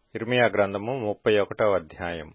ఇర్మియా గ్రంథము ముప్పై ఒకటో అధ్యాయము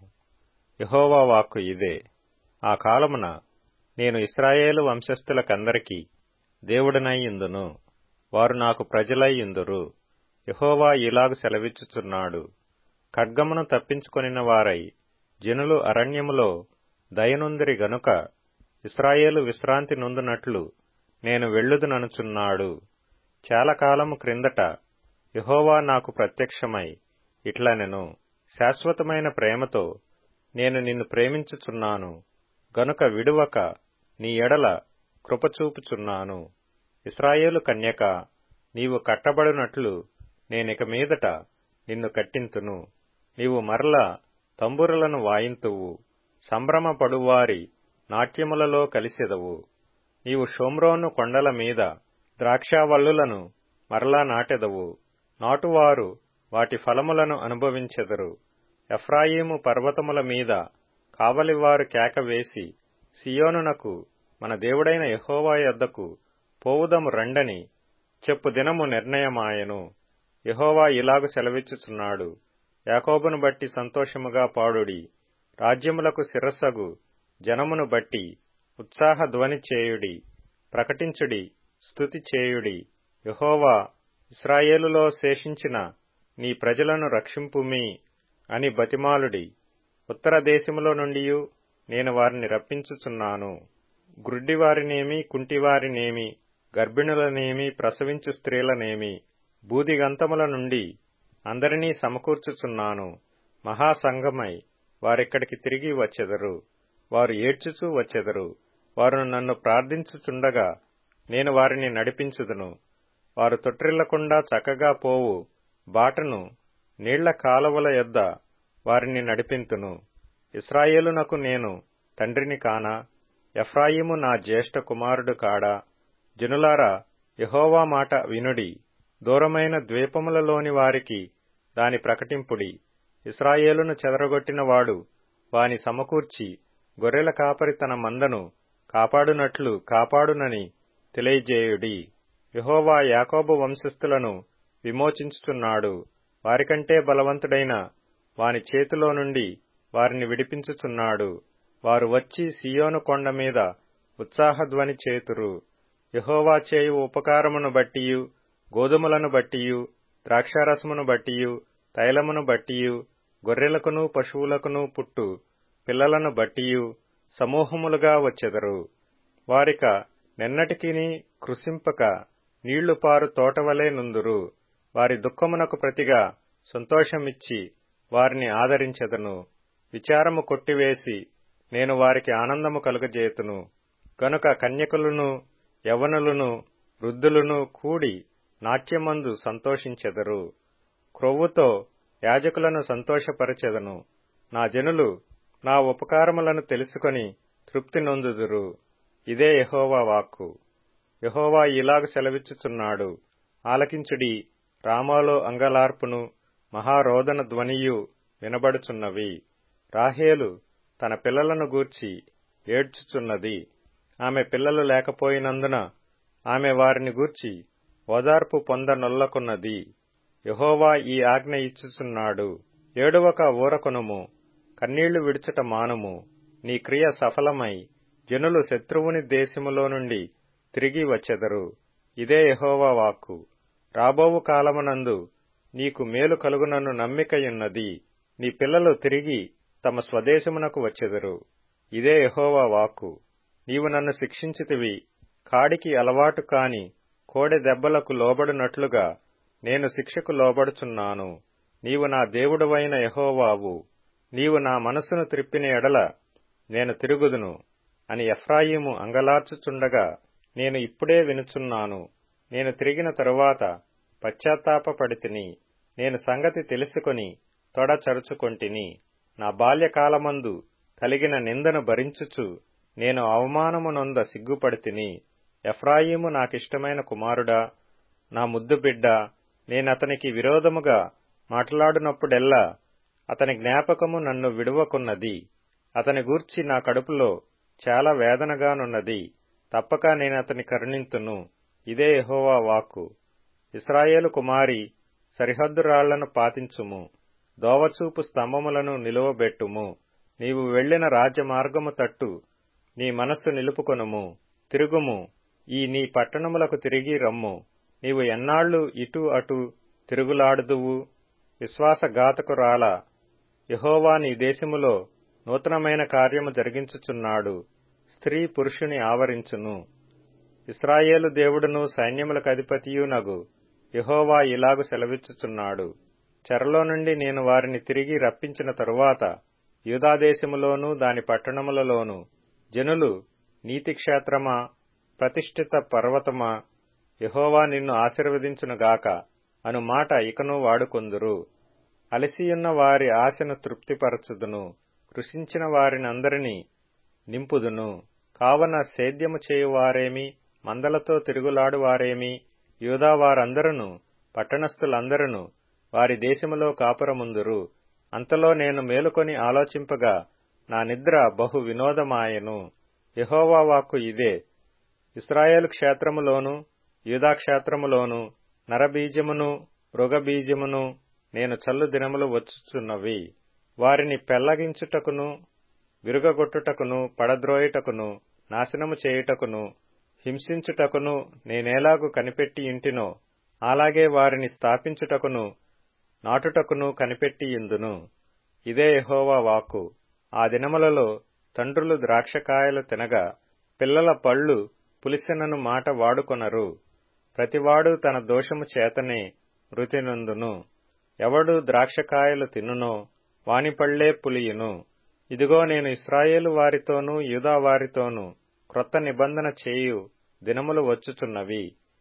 యహోవా వాక్కు ఇదే ఆ కాలమున నేను ఇస్రాయేలు వంశస్థులకందరికీ దేవుడనై ఇందును వారు నాకు ప్రజలై ఇందురు యహోవా ఇలాగు సెలవిచ్చుచున్నాడు ఖడ్గమును తప్పించుకొనిన వారై జనులు అరణ్యములో దయనుందిరి గనుక ఇస్రాయేలు విశ్రాంతి నొందునట్లు నేను వెళ్ళుదుననుచున్నాడు చాలా కాలము క్రిందట యహోవా నాకు ప్రత్యక్షమై ఇట్లనెను శాశ్వతమైన ప్రేమతో నేను నిన్ను ప్రేమించుచున్నాను గనుక విడువక నీ ఎడల కృపచూపుచున్నాను ఇస్రాయేలు కన్యక నీవు కట్టబడినట్లు నేనిక మీదట నిన్ను కట్టింతును నీవు మరల తంబురులను వాయింతువు సంభ్రమపడువారి నాట్యములలో కలిసెదవు నీవు షోమ్రోను కొండల మీద ద్రాక్షావల్లులను మరలా నాటెదవు నాటువారు వాటి ఫలములను అనుభవించెదరు ఎఫ్రాయిము పర్వతముల మీద కావలివారు కేక వేసి సియోనునకు మన దేవుడైన యహోవా యొద్దకు పోవుదము రండని చెప్పు దినము నిర్ణయమాయెను యహోవా ఇలాగు సెలవిచ్చుచున్నాడు యాకోబును బట్టి సంతోషముగా పాడుడి రాజ్యములకు శిరస్సగు జనమును బట్టి ఉత్సాహ ధ్వని చేయుడి ప్రకటించుడి స్తుతి చేయుడి యహోవా ఇస్రాయేలులో శేషించిన నీ ప్రజలను రక్షింపుమి అని బతిమాలుడి ఉత్తర దేశములో నుండియు నేను వారిని రప్పించుచున్నాను గ్రుడ్డివారినేమి కుంటివారినేమి గర్భిణులనేమి ప్రసవించు స్త్రీలనేమి బూదిగంతముల నుండి అందరినీ సమకూర్చుచున్నాను మహాసంగమై వారిక్కడికి తిరిగి వచ్చెదరు వారు ఏడ్చుచూ వచ్చెదరు వారు నన్ను ప్రార్థించుచుండగా నేను వారిని నడిపించుదును వారు తొట్టిల్లకుండా చక్కగా పోవు బాటను నీళ్ల కాలవల యొద్ద వారిని నడిపింతును ఇస్రాయేలునకు నేను తండ్రిని కానా ఎఫ్రాయిము నా జ్యేష్ఠ కుమారుడు కాడా జనులారా యహోవా మాట వినుడి దూరమైన ద్వీపములలోని వారికి దాని ప్రకటింపుడి ఇస్రాయేలును చెదరగొట్టినవాడు వాని సమకూర్చి గొర్రెల కాపరి తన మందను కాపాడునట్లు కాపాడునని తెలియజేయుడి యహోవా యాకోబు వంశస్థులను విమోచించుచున్నాడు వారికంటే బలవంతుడైన వాని చేతిలో నుండి వారిని విడిపించుచున్నాడు వారు వచ్చి సియోను కొండ మీద ఉత్సాహధ్వని చేతురు యహోవా చేయు ఉపకారమును బట్టియు గోధుమలను బట్టియు ద్రాక్షారసమును బట్టియు తైలమును బట్టియు గొర్రెలకును పశువులకును పుట్టు పిల్లలను బట్టియు సమూహములుగా వచ్చెదరు వారిక నిన్నటికిని కృషింపక నీళ్లు పారు తోటవలే నుందురు వారి దుఃఖమునకు ప్రతిగా సంతోషమిచ్చి వారిని ఆదరించెదను విచారము కొట్టివేసి నేను వారికి ఆనందము కలుగజేతును గనుక కన్యకులను యవనులను వృద్ధులను కూడి నాట్యమందు సంతోషించెదరు క్రొవ్వుతో యాజకులను సంతోషపరచెదను నా జనులు నా ఉపకారములను తెలుసుకొని తృప్తి నొందుదురు ఇదే యహోవా వాక్కు యహోవా ఇలాగు సెలవిచ్చుచున్నాడు ఆలకించుడి రామాలో అంగలార్పును మహారోదన ధ్వనియు వినబడుచున్నవి రాహేలు తన పిల్లలను గూర్చి ఏడ్చుచున్నది ఆమె పిల్లలు లేకపోయినందున ఆమె వారిని గూర్చి ఓదార్పు పొందనొల్లకున్నది యహోవా ఈ ఆజ్ఞ ఇచ్చుచున్నాడు ఏడువక ఊరకొనుము కన్నీళ్లు విడుచుట మానుము నీ క్రియ సఫలమై జనులు శత్రువుని దేశములో నుండి తిరిగి వచ్చెదరు ఇదే యహోవా వాక్కు రాబోవు కాలమునందు నీకు మేలు కలుగునను నమ్మికయున్నది నీ పిల్లలు తిరిగి తమ స్వదేశమునకు వచ్చెదరు ఇదే యహోవా వాక్కు నీవు నన్ను శిక్షించితివి కాడికి అలవాటు కాని కోడె దెబ్బలకు లోబడినట్లుగా నేను శిక్షకు లోబడుచున్నాను నీవు నా దేవుడవైన యహోవావు నీవు నా మనస్సును త్రిప్పిన ఎడల నేను తిరుగుదును అని ఎఫ్రాయిము అంగలార్చుచుండగా నేను ఇప్పుడే వినుచున్నాను నేను తిరిగిన తరువాత పశ్చాత్తాపపడితిని నేను సంగతి తెలుసుకొని తొడ చరుచుకొంటిని నా బాల్యకాలమందు కలిగిన నిందను భరించుచు నేను అవమానమునొంద సిగ్గుపడితిని ఎఫ్రాయిము నాకిష్టమైన కుమారుడా నా ముద్దు బిడ్డ నేనతనికి విరోధముగా మాట్లాడునప్పుడెల్లా అతని జ్ఞాపకము నన్ను విడువకున్నది అతని గూర్చి నా కడుపులో చాలా వేదనగానున్నది తప్పక నేనతని కరుణింతును ఇదే యెహోవా వాక్కు ఇస్రాయేలు కుమారి సరిహద్దు రాళ్లను పాతించుము దోవచూపు స్తంభములను నిలువబెట్టుము నీవు వెళ్లిన రాజ్యమార్గము తట్టు నీ మనస్సు నిలుపుకొనుము తిరుగుము ఈ నీ పట్టణములకు తిరిగి రమ్ము నీవు ఎన్నాళ్లు ఇటు అటు తిరుగులాడుదువు విశ్వాసఘాతకురాల యహోవా నీ దేశములో నూతనమైన కార్యము జరిగించుచున్నాడు స్త్రీ పురుషుని ఆవరించును ఇస్రాయేలు దేవుడును సైన్యములకు అధిపతియునగు యహోవా ఇలాగు సెలవిచ్చుచున్నాడు చెరలో నుండి నేను వారిని తిరిగి రప్పించిన తరువాత యూదాదేశములోనూ దాని పట్టణములలోనూ జనులు నీతిక్షేత్రమా ప్రతిష్ఠిత పర్వతమా యహోవా నిన్ను ఆశీర్వదించునుగాక అను మాట ఇకను వాడుకొందురు అలసియున్న వారి ఆశను తృప్తిపరచుదును కృషించిన వారినందరినీ నింపుదును కావన సేద్యము చేయువారేమి మందలతో తిరుగులాడువారేమి యూదా వారందరూ పట్టణస్థులందరూ వారి దేశములో కాపురముందురు అంతలో నేను మేలుకొని ఆలోచింపగా నా నిద్ర బహు వినోదమాయెను యహోవా వాక్కు ఇదే ఇస్రాయేలు క్షేత్రములోను యూదా క్షేత్రములోను నరబీజమును మృగబీజమును నేను చల్లు దినములు వచ్చుచున్నవి వారిని పెళ్లగించుటకును విరుగగొట్టుటకును పడద్రోయుటకును నాశనము చేయుటకును హింసించుటకును నేనేలాగు కనిపెట్టి ఇంటినో అలాగే వారిని స్థాపించుటకును నాటుటకును కనిపెట్టి ఇందును ఇదే యహోవా వాక్కు ఆ దినములలో తండ్రులు ద్రాక్షకాయలు తినగా పిల్లల పళ్ళు పులిసెనను మాట వాడుకొనరు ప్రతివాడు తన దోషము చేతనే మృతినందును ఎవడు ద్రాక్షకాయలు తినునో వాని పళ్లే పులియును ఇదిగో నేను ఇస్రాయేలు వారితోనూ యూదా వారితోనూ క్రొత్త నిబంధన చేయు దినములు వచ్చుచున్నవి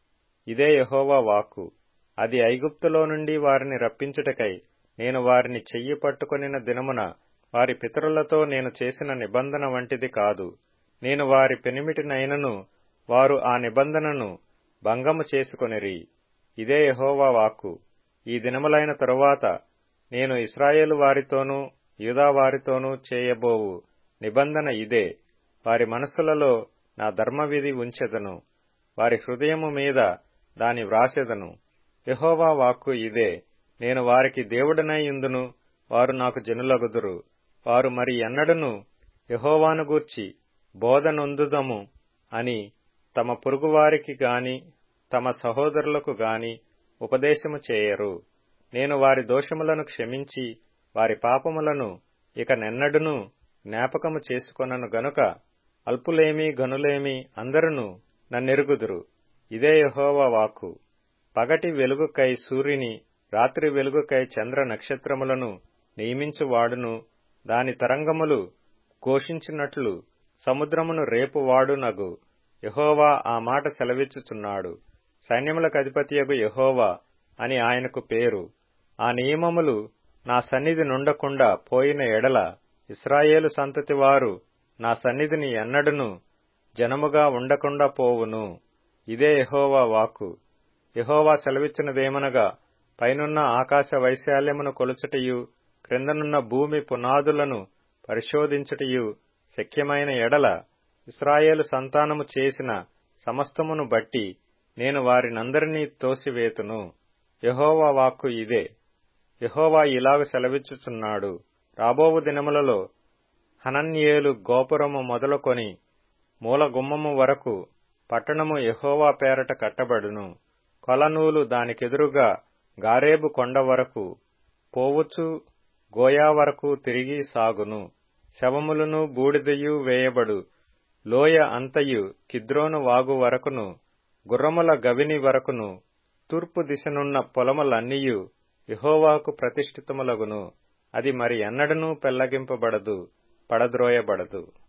ఇదే యహోవా వాక్కు అది ఐగుప్తులో నుండి వారిని రప్పించుటకై నేను వారిని చెయ్యి పట్టుకొనిన దినమున వారి పితరులతో నేను చేసిన నిబంధన వంటిది కాదు నేను వారి పెనిమిటినైనను వారు ఆ నిబంధనను భంగము చేసుకొనిరి ఇదే యహోవా వాక్కు ఈ దినములైన తరువాత నేను ఇస్రాయేలు వారితోనూ యూదా వారితోనూ చేయబోవు నిబంధన ఇదే వారి మనస్సులలో నా ధర్మవిధి ఉంచెదను వారి హృదయము మీద దాని వ్రాసెదను యహోవా వాక్కు ఇదే నేను వారికి దేవుడనై ఇందును వారు నాకు జనులగుదురు వారు మరి ఎన్నడను యహోవాను గూర్చి బోధనొందుదము అని తమ పొరుగువారికి గాని తమ సహోదరులకు గాని ఉపదేశము చేయరు నేను వారి దోషములను క్షమించి వారి పాపములను ఇక నెన్నడును జ్ఞాపకము చేసుకొనను గనుక అల్పులేమి గనులేమి అందరును నన్నెరుగుదురు ఇదే యహోవా వాక్కు పగటి వెలుగుకై సూర్యుని రాత్రి వెలుగుకై చంద్ర నక్షత్రములను నియమించువాడును దాని తరంగములు ఘోషించినట్లు సముద్రమును రేపువాడునగు యహోవా ఆ మాట సెలవిచ్చుచున్నాడు సైన్యములకు అధిపతియగు యహోవా అని ఆయనకు పేరు ఆ నియమములు నా సన్నిధి నుండకుండా పోయిన ఎడల ఇస్రాయేలు సంతతి వారు నా సన్నిధిని ఎన్నడును జనముగా ఉండకుండా పోవును ఇదే యహోవా వాక్కు యహోవా సెలవిచ్చినదేమనగా పైనున్న ఆకాశ వైశాల్యమును కొలుచుటయు క్రిందనున్న భూమి పునాదులను పరిశోధించుటయు శక్యమైన ఎడల ఇస్రాయేలు సంతానము చేసిన సమస్తమును బట్టి నేను వారినందరినీ తోసివేతును యహోవా వాక్కు ఇదే యహోవా ఇలాగ సెలవిచ్చుచున్నాడు రాబోవు దినములలో హనన్యేలు గోపురము మొదలుకొని మూలగుమ్మము వరకు పట్టణము యహోవా పేరట కట్టబడును కొలనూలు దానికెదురుగా గారేబు కొండ వరకు పోవచ్చు గోయా వరకు తిరిగి సాగును శవములను బూడిదయు వేయబడు లోయ అంతయు కిద్రోను వాగు వరకును గుర్రముల గవిని వరకును తూర్పు దిశనున్న పొలములన్నీయు యహోవాకు ప్రతిష్ఠితములగును అది మరి ఎన్నడనూ పెళ్లగింపబడదు పడద్రోయబడదు